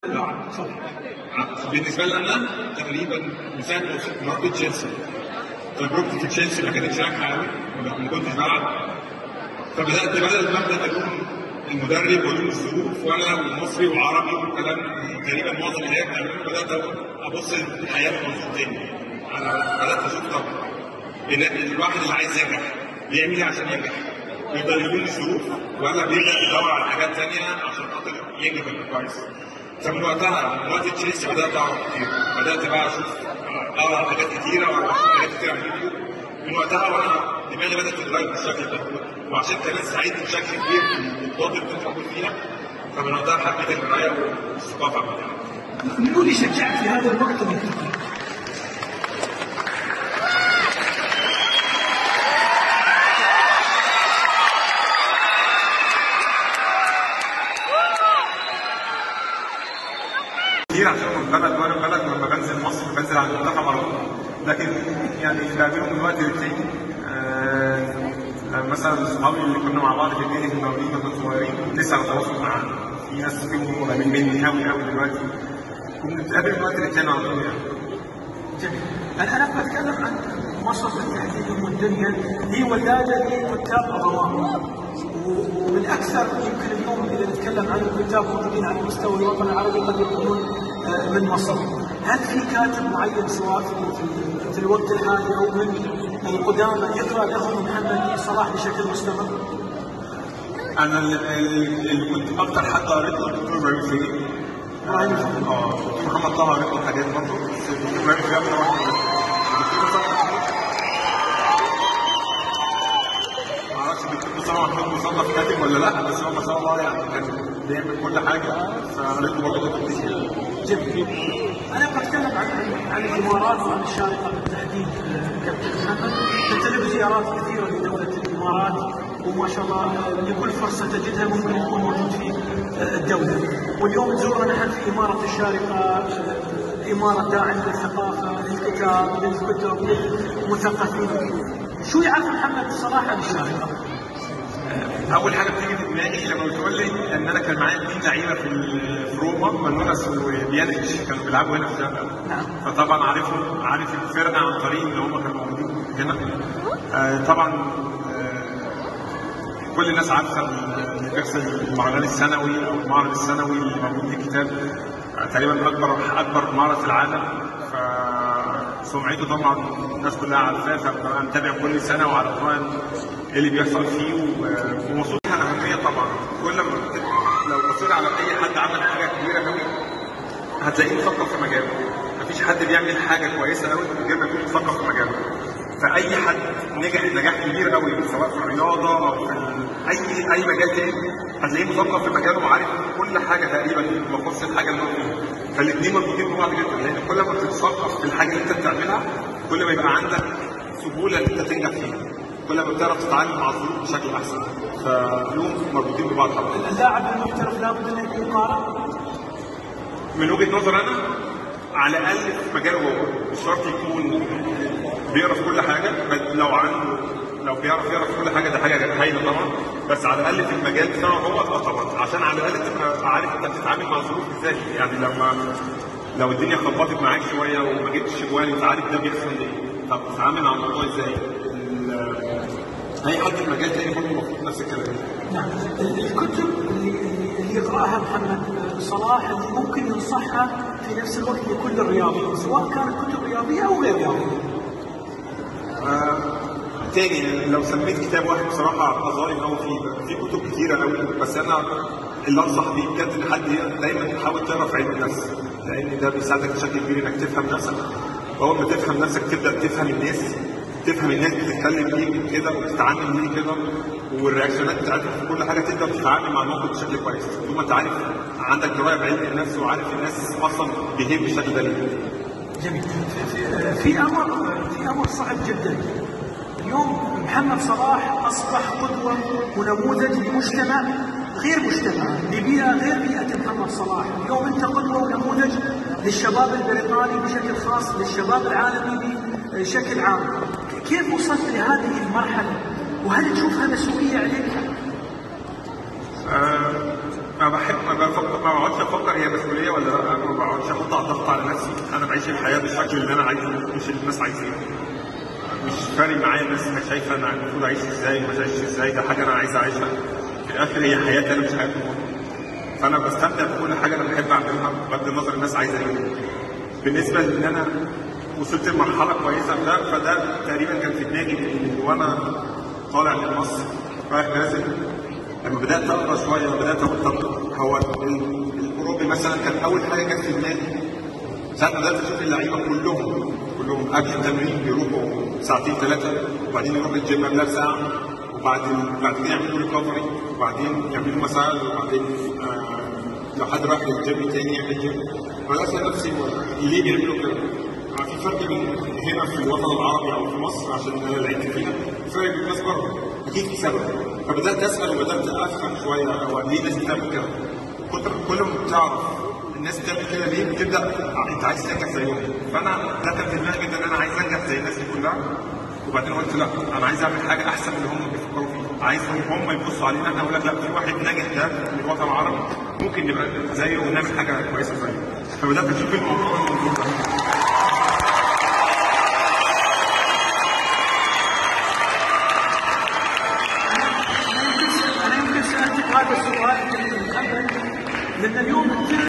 لا صح بالنسبه لي انا تقريبا من ساعه ما وصلت مربي تشيلسي تجربتي في تشيلسي ما كانتش ناجحه قوي ما كنتش بلعب فبدات بدل ما ابدا الوم المدرب والوم الظروف وانا مصري وعربي وكلام تقريبا معظم اللي هي بتعمله بدات ابص للحياه بمنظور تاني انا بدات اشوف طب ال- الواحد اللي عايز ينجح بيعمل ايه عشان ينجح؟ بيقدر يلوم الظروف ولا بيبدا يدور على حاجات تانيه عشان خاطر ينجح يبقى كويس. فمن وقتها من وقت تشيلسي بدات اعرف كتير بدات بقى اشوف اقرا حاجات كتيره واشوف حاجات كتير على اليوتيوب من وقتها وانا دماغي بدات تتغير بالشكل ده وعشان كمان ساعدني بشكل كبير في البطولات اللي كنت موجود فيها فمن وقتها حبيت القرايه والثقافه عامه من اللي شجعك في هذا الوقت انك تقرا؟ كتير عشان من بلد وانا بلد لما بنزل مصر بنزل على المنتخب على طول لكن يعني بقابلهم من وقت للتاني آه مثلا اصحابي اللي كنا مع بعض في النادي في المقاولين لما كنا صغيرين لسه على تواصل معاهم في ناس فيهم قريبين مني قوي قوي دلوقتي وبنتقابل من وقت للتاني على طول يعني جميل. انا انا بتكلم عن مصر بالتحديد ام الدنيا هي ولاده لكتاب عظماء و- وبالاكثر يمكن اليوم اذا نتكلم عن الكتاب موجودين على مستوى الوطن العربي قد يكونون آه، من مصر. هل في كاتب معين سواء في, في, في الوقت الحالي او من القدامى يقرا لهم محمد صلاح بشكل مستمر؟ انا اللي, اللي كنت اكتر حد قريت له الدكتور ابراهيم فيري إبراهيم فيري. اه دكتور محمد طه قريت له حاجات برضه بس الدكتور ابراهيم فيري اكتر واحد قريت له. الدكتور مصطفى محمود ما اعرفش الدكتور مصطفى محمود مصنف كاتب ولا لا بس هو ما شاء الله يعني كان بيعمل كل حاجه فقريت له برضه كتب كتير جميل. انا بتكلم عن عن الامارات وعن الشارقه بالتحديد آه، كابتن محمد، كنت له زيارات كثيره لدوله الامارات وما شاء الله آه، لكل فرصه تجدها ممكن يكون موجود في آه، الدوله. واليوم تزورنا نحن في اماره الشارقه آه، اماره داعم للثقافه، للكتاب، للكتب، للمثقفين. شو يعرف محمد صلاح عن الشارقه؟ اول حاجه بتيجي في دماغي لما بتقول لي ان انا كان معايا اثنين لعيبه في ال- في روما منونس وبيانيتش كانوا بيلعبوا هنا في الشارع نعم. فطبعا عارفهم عارف الفرقه عن طريق ان هم كانوا موجودين هنا آه طبعا آه كل الناس عارفه اللي بيحصل المهرجان السنوي او المعرض السنوي اللي موجود فيه كتاب آه تقريبا اكبر اكبر معرض في العالم فسمعته طبعا الناس كلها عارفاه فببقى متابع كل سنه وعلى طول ايه اللي بيحصل فيه و- وموضوع لها اهميه طبعا كل ما بت- لو بصيت على اي حد عمل حاجه كبيره قوي هتلاقيه مفكر في مجاله مفيش حد بيعمل حاجه كويسه قوي من غير ما يكون مفكر في مجاله فاي حد نجح نجاح كبير قوي سواء في الرياضه او في ال- اي اي مجال تاني هتلاقيه مفكر في مجاله وعارف كل حاجه تقريبا بخصوص الحاجه اللي هو فيها فالاثنين مربوطين ببعض جدا لان كل ما بتتثقف في الحاجه اللي انت بتعملها كل ما يبقى عندك سهوله ان انت تنجح فيها كل ما بتعرف تتعامل مع الظروف بشكل احسن فكلهم مربوطين ببعض طبعا اللاعب المحترف لابد انه يكون قارئ من وجهه نظر انا على الاقل في مجاله هو مش شرط يكون بيقرا في كل حاجه بل لو عنده لو بيعرف يقرا في كل حاجه ده حاجه هايله طبعا بس على الاقل في المجال بتاعه هو اه طبعا عشان على الاقل تبقى عارف انت بتتعامل مع الظروف ازاي يعني لما لو الدنيا خبطت معاك شويه وما جبتش جوان انت عارف ده بيحصل ليه طب تتعامل مع الموضوع ازاي ال- اي حد في مجال تاني برضه المفروض نفس الكلام نعم ال- الكتب اللي, اللي اللي يقراها محمد صلاح اللي ممكن ينصحها في نفس الوقت لكل الرياضيين سواء كانت كتب رياضيه او غير رياضيه. تاني لو سميت كتاب واحد بصراحه ظالم قوي فيه في كتب كتيره قوي بس انا اللي انصح بيه بجد ان حد دايما تحاول تقرا في علم النفس لان ده بيساعدك بشكل كبير انك تفهم نفسك اول ما تفهم نفسك تبدا تفهم الناس تفهم الناس بتتكلم ليه كده وبتتعامل ليه كده والرياكشنات بتاعتها في كل حاجه تقدر تتعامل مع الموقف بشكل كويس طول ما انت عارف عندك درايه بعلم النفس وعارف الناس اصلا بيهيب بالشكل ده ليه جميل. في, في امر في امر صعب جدا. اليوم محمد صلاح اصبح قدوه ونموذج لمجتمع غير مجتمع، لبيئه غير بيئه محمد صلاح، اليوم انت قدوه ونموذج للشباب البريطاني بشكل خاص، للشباب العالمي بشكل عام. كيف وصلت لهذه المرحله؟ وهل تشوفها مسؤوليه عليك؟ آه، ما بحب ما بفكر ما بقعدش افكر هي مسؤوليه ولا لا ضغط على نفسي انا بعيش الحياه بالشكل اللي انا عايزه مش اللي الناس عايزينه مش فارق معايا الناس شايفه انا المفروض اعيش ازاي وما اعيش ازاي ده حاجه انا عايز اعيشها في الاخر هي حياتي انا مش حياتهم فانا بستمتع بكل حاجه انا بحب اعملها بغض النظر الناس عايزه ايه بالنسبه لان انا وصلت لمرحله كويسه في ده فده تقريبا كان في دماغي من وانا طالع من مصر رايح نازل لما بدات اقرا شويه بدات اقول طب هو ال- الاوروبي مثلا كان اول حاجه كانت في دماغي ساعات بدات اشوف اللعيبه كلهم كلهم قبل التمرين بيروحوا ساعتين ثلاثه وبعدين يروحوا الجيم قبلها بساعه وبعدين بعد كده يعملوا ريكفري وبعدين يعملوا مساج وبعدين آه لو حد راح الجيم تاني يعمل جيم فبدات اسال نفسي هو ليه بيعملوا كده؟ آه، في فرق بين هنا في الوطن العربي او في مصر عشان انا لعبت فيها فرق بين الناس بره اكيد في سبب فبدات اسال وبدات افهم شويه هو ليه الناس بتعمل كده كنت كل ما بتعرف الناس بتعمل كده ليه بتبدا انت عايز تنجح زيهم فانا ده كان في دماغي جدا ان انا عايز انجح زي الناس دي كلها وبعدين قلت لا انا عايز اعمل حاجه احسن من اللي هم بيفكروا فيه عايزهم هم يبصوا علينا احنا اقول لك لا في واحد ناجح ده من الوطن العربي ممكن نبقى زيه ونعمل حاجه كويسه زيه فبدات اشوف الموضوع من المنظور ده